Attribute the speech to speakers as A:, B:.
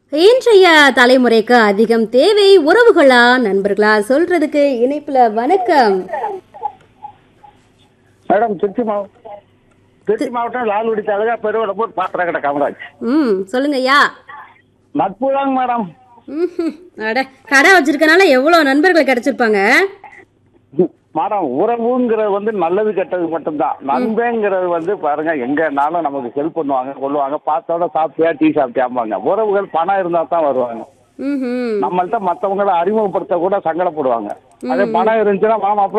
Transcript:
A: இன்றைய தலைமுறைக்கு அதிகம் தேவை உறவுகளா நண்பர்களா சொல்றதுக்கு இணைப்புல வணக்கம்
B: மேடம் திருச்சி மாவட்டம் திருச்சி மாவட்டம் லால்குடி தாலுகா பெருவடப்பூர் பாத்திரக்கடை காமராஜ்
A: ம் சொல்லுங்க ஐயா
B: நட்பு தாங்க மேடம்
A: ம்ஹும். அட கடை வச்சிருக்கனால எவ்வளவு நண்பர்கள் கிடைச்சிருப்பாங்க
B: மேடம் உறவுங்கிறது வந்து நல்லது கெட்டது மட்டும்தான் நண்பங்கிறது வந்து பாருங்க எங்கனாலும் நமக்கு ஹெல்ப் பண்ணுவாங்க கொள்ளுவாங்க பார்த்தோட சாப்பிட்டியா டீ சாப்பிட்டியாம்பாங்க உறவுகள் பணம் இருந்தா தான் வருவாங்க
A: ம்ஹும்.
B: நம்மள்ட்ட மத்தவங்கள அறிமுகப்படுத்த கூட சங்கடப்படுவாங்க அதே பணம் இருந்துச்சுன்னா மாமா